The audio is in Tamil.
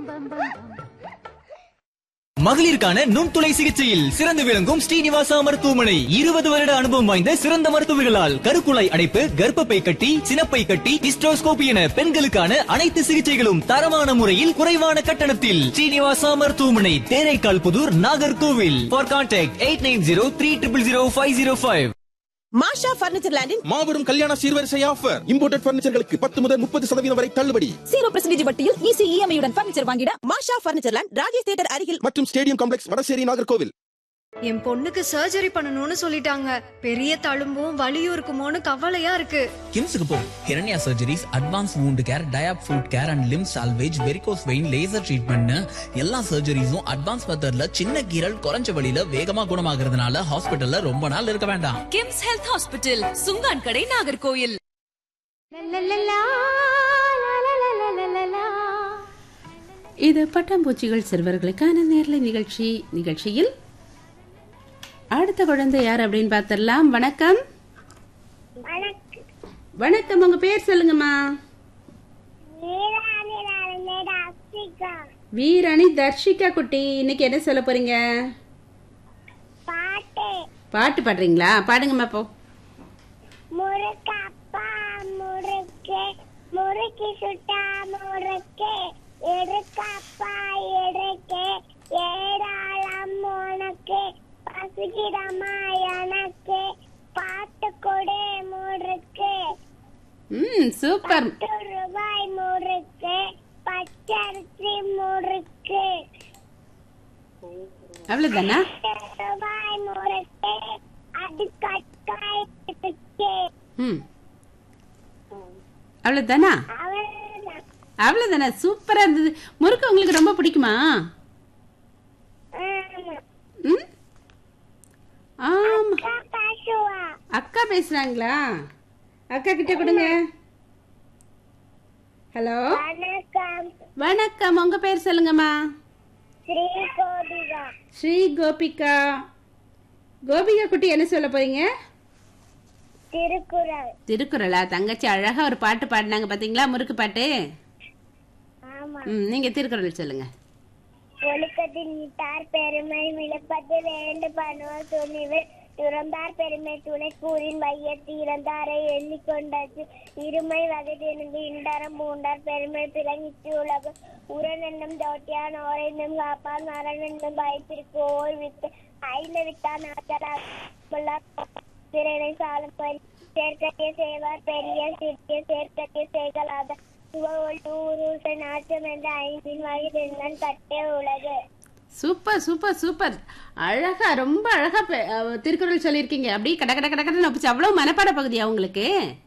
மகளிருக்கான நுண்துளை சிகிச்சையில் சிறந்து விளங்கும் ஸ்ரீனிவாசா மருத்துவமனை இருபது வருட அனுபவம் வாய்ந்த சிறந்த மருத்துவர்களால் கருக்குழாய் அடைப்பு கர்ப்பப்பை கட்டி சினப்பை கட்டி ஹிஸ்டோஸ்கோபி என பெண்களுக்கான அனைத்து சிகிச்சைகளும் தரமான முறையில் குறைவான கட்டணத்தில் ஸ்ரீனிவாசா மருத்துவமனை Therekal Puthur Nagercoil for contact eight nine zero three triple zero five zero five Masha furniture லேண்டின் மாபெரும் கல்யாண சீர்வரிசை ஆஃபர் இம்போர்ட்டட் பர்னிச்சர்களுக்கு பத்து முதல் முப்பது சதவீதம் வரை தள்ளுபடி ஜீரோ பர்சன்டேஜ் வட்டியில் ஈஸி இஎம்ஐயுடன் பர்னிச்சர் வாங்கிட Masha furniture land Rajesh theatre அருகில் மற்றும் ஸ்டேடியம் காம்ப்ளெக்ஸ் வடசேரி நாகர்கோவில் என் பொண்ணுக்கு சர்ஜரி பண்ணணும்னு சொல்லிட்டாங்க பெரிய தழும்பும் வலியும் இருக்குமோன்னு கவலையா இருக்கு கிம்ஸுக்கு போ Hiranya surgeries advance wound care diabetic foot care and limb salvage varicose vein laser ட்ரீட்மெண்ட்னு எல்லா சர்ஜரிஸும் அட்வான்ஸ் மெத்தட்ல சின்ன கீரல் குறைஞ்ச வழியில வேகமா குணமாகறதுனால ஹாஸ்பிட்டல்ல ரொம்ப நாள் இருக்க வேண்டாம் கிம்ஸ் ஹெல்த் ஹாஸ்பிட்டல் சுங்கான் கடை நாகர்கோயில் இது பட்டாம்பூச்சிகள் சிறுவர்களுக்கான நேர்லை நிகழ்ச்சி நிகழ்ச்சியில் அடுத்த குழந்தை யார் அப்படின்னு பார்த்திடலாம் வணக்கம் வணக்கம் உங்க பேர் சொல்லுங்கம்மா வீராணி தர்ஷிகா குட்டி இன்னைக்கு என்ன சொல்ல போறீங்க பாட்டு பாடுறீங்களா பாடுங்கம்மா போ முறுக்கப்பா முறுக்கு முறுக்கி சுட்டா முறுக்கு எடுக்கப்பா எடுக்கு ஏராளம் உனக்கு பசுகிடமா எனக்கு பாட்டு கொடு முறுக்கு ம் சூப்பர் பத்து ரூபாய் முறுக்கு பச்சரிசி முறுக்கு அவ்வளவுதானா பத்து ரூபாய் முறுக்கு அது கட்டாய் இருக்கு ம் அவ்வளவுதானா அவ்வளவுதான் அவ்வளவுதானே சூப்பரா இருந்தது முறுக்கு உங்களுக்கு ரொம்ப பிடிக்குமா ஆமா ம் ஆமா பசுவா அக்கா பேசுறாங்களா அக்கா கிட்ட கொடுங்க ஹலோ வணக்கம் வணக்கம் உங்க பேர் சொல்லுங்கம்மா ஸ்ரீ கோபிகா ஸ்ரீ கோபிகா கோபிகா குட்டி என்ன சொல்ல போறீங்க திருக்குறள் திருக்குறளா தங்கச்சி அழகா ஒரு பாட்டு பாடினாங்க பாத்தீங்களா முறுக்கு பாட்டு ஆமா ம் நீங்க திருக்குறள் சொல்லுங்க ஒழுக்கத்தில் நீட்டார் பெருமை விழுப்பது வேண்டு பண்ணுவோம் துணிவு துறந்தார் பெருமை துணை கூறின் வையத்து இறந்தாரை எண்ணிக்கொண்டது இருமை வகை திறந்து இண்டரம் பூண்டார் பெருமை பிறங்கிச்சு உலகம் உரன் என்னும் தோட்டியான் ஓரென்னும் காப்பான் மரண் என்னும் பயத்திற்கு ஓர் வித்து ஐந்து வித்தான் ஆச்சலார் திறனை சாலும் பரி சேர்க்கைய செய்வார் பெரிய சிறிய சேர்க்கைய செய்கலாத ஊரூசை நாட்டம் என்ற ஐந்தின் வயதின் கட்டே உலகு சூப்பர் சூப்பர் சூப்பர் அழகா ரொம்ப அழகா பே- அஹ், திருக்குறள் சொல்லியிருக்கீங்க அப்படியே கட கட கட கடன்னு ஒப்பிச்சு அவ்வளவு மனப்பாட பகுதியா உங்களுக்கு